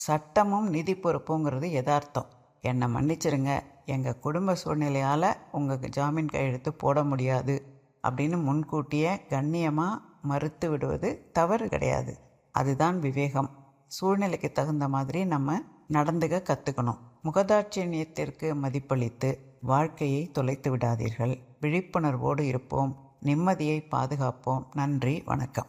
சட்டமும் நிதி பொறுப்புங்கிறது யதார்த்தம் என்னை மன்னிச்சிருங்க எங்கள் குடும்ப சூழ்நிலையால் உங்கள் ஜாமீன் கையெழுத்து போட முடியாது அப்படின்னு முன்கூட்டியே கண்ணியமாக மறுத்து விடுவது தவறு கிடையாது அதுதான் விவேகம் சூழ்நிலைக்கு தகுந்த மாதிரி நம்ம நடந்துக்க கற்றுக்கணும் முகதாட்சியத்திற்கு மதிப்பளித்து வாழ்க்கையை தொலைத்து விடாதீர்கள் விழிப்புணர்வோடு இருப்போம் நிம்மதியை பாதுகாப்போம் நன்றி வணக்கம்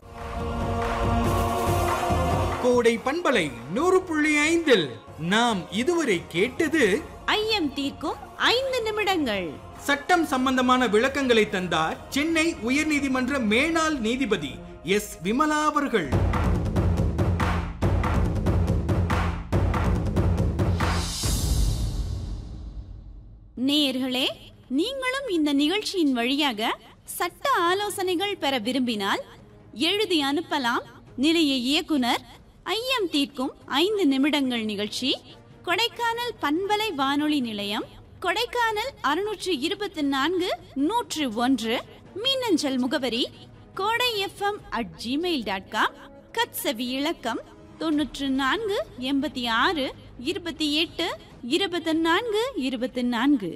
கோடை பண்பலை நூறு புள்ளி ஐந்தில் நாம் இதுவரை கேட்டது ஐயம் தீர்க்கும் ஐந்து நிமிடங்கள் சட்டம் சம்பந்தமான விளக்கங்களை தந்தார் சென்னை உயர்நீதிமன்ற மேனாள் நீதிபதி எஸ் விமலா அவர்கள் நேயர்களே நீங்களும் இந்த நிகழ்ச்சியின் வழியாக சட்ட ஆலோசனைகள் பெற விரும்பினால் எழுதி அனுப்பலாம் நிலைய இயக்குனர் ஐயம் தீர்க்கும் ஐந்து நிமிடங்கள் நிகழ்ச்சி கொடைக்கானல் பண்பலை வானொலி நிலையம் கொடைக்கானல் அறுநூற்று இருபத்தி நான்கு நூற்று ஒன்று மின்னஞ்சல் முகவரி Kodai FM at Gmail dot com கட்சவி இலக்கம் தொன்னூற்று நான்கு எண்பத்தி ஆறு இருபத்தி எட்டு இருபத்தி நான்கு இருபத்தி நான்கு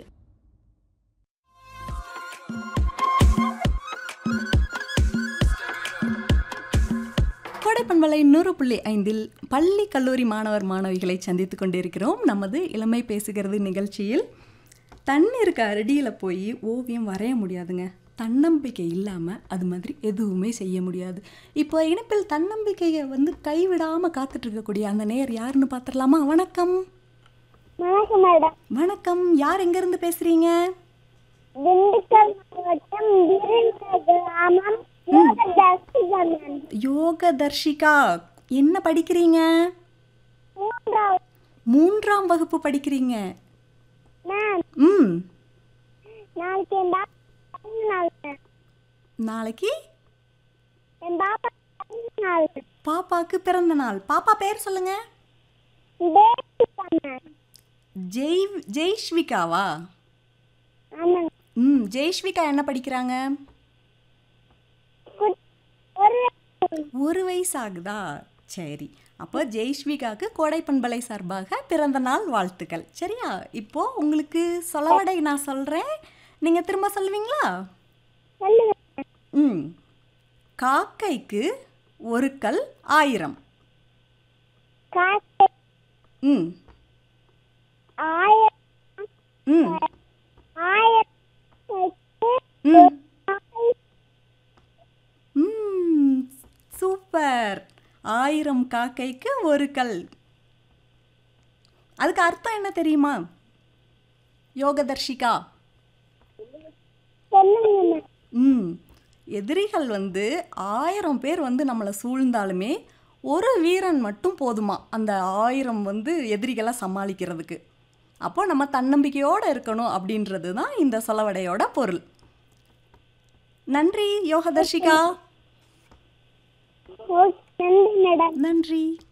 கோடைப்பண்பலை நூறு புள்ளி ஐந்தில் பள்ளி கல்லூரி மாணவர் மாணவிகளை சந்தித்து கொண்டிருக்கிறோம் நமது இளமை பேசுகிறது நிகழ்ச்சியில் தண்ணீருக்கு அடியில் போய் ஓவியம் வரைய முடியாதுங்க தன்னம்பிக்கை இல்லாமல் அது மாதிரி எதுவுமே செய்ய முடியாது இப்போ இணைப்பில் தன்னம்பிக்கையை வந்து கைவிடாமல் காத்துட்டு இருக்கக்கூடிய அந்த நேர் யாருன்னு பார்த்துடலாமா வணக்கம் வணக்கம் மேடம் வணக்கம் யார் எங்கேருந்து பேசுகிறீங்க திண்டுக்கல் மாவட்டம் வீரநகர் கிராமம் யோகதர்ஷிகா மேம் யோக தர்ஷிகா என்ன படிக்கிறீங்க மூன்றாவது மூன்றாம் வகுப்பு படிக்கிறீங்க மேம் ம் நாளைக்கு என் பாப்பா பிறந்த நாள் மேம் நாளைக்கு என் பாப்பா பிறந்த நாள் மேம் பாப்பாக்கு பிறந்த நாள் பாப்பா பேர் சொல்லுங்க தேவிகா மேம் ஜெய் ஜெய்ஷ்விகாவா ஆமாங்க ம் ஜெய்ஷ்விகா என்ன படிக்கிறாங்க குட்- ஒரு ஒரு வயசு ஆகுதா சரி அப்போ ஜெய்ஷ்விகாவுக்கு கோடைப்பண்பலை சார்பாக பிறந்த நாள் வாழ்த்துக்கள் சரியா இப்போ உங்களுக்கு சொலவடை நான் சொல்கிறேன் நீங்கள் திரும்ப சொல்லுவீங்களா சொல்லுங்க மேம். ம் காக்கைக்கு ஒரு கல் ஆயிரம் காசு ம் ஆயிரம் ம் ஆயிரத்துக்கு ம் ஆய்- ம் சூப்பர் ஆயிரம் காக்கைக்கு ஒரு கல் அதுக்கு அர்த்தம் என்ன தெரியுமா யோகதர்ஷிகா சொல்லுங்க மேம் ம் எதிரிகள் வந்து ஆயிரம் பேர் வந்து நம்மளை சூழ்ந்தாலுமே ஒரு வீரன் மட்டும் போதுமா அந்த ஆயிரம் வந்து எதிரிகளை சமாளிக்கிறதுக்கு அப்போ நம்ம தன்னம்பிக்கையோடு இருக்கணும் அப்படின்றது தான் இந்த சொலவடையோட பொருள் நன்றி யோகதர்ஷிகா ஓகே நன்றி மேடம் நன்றி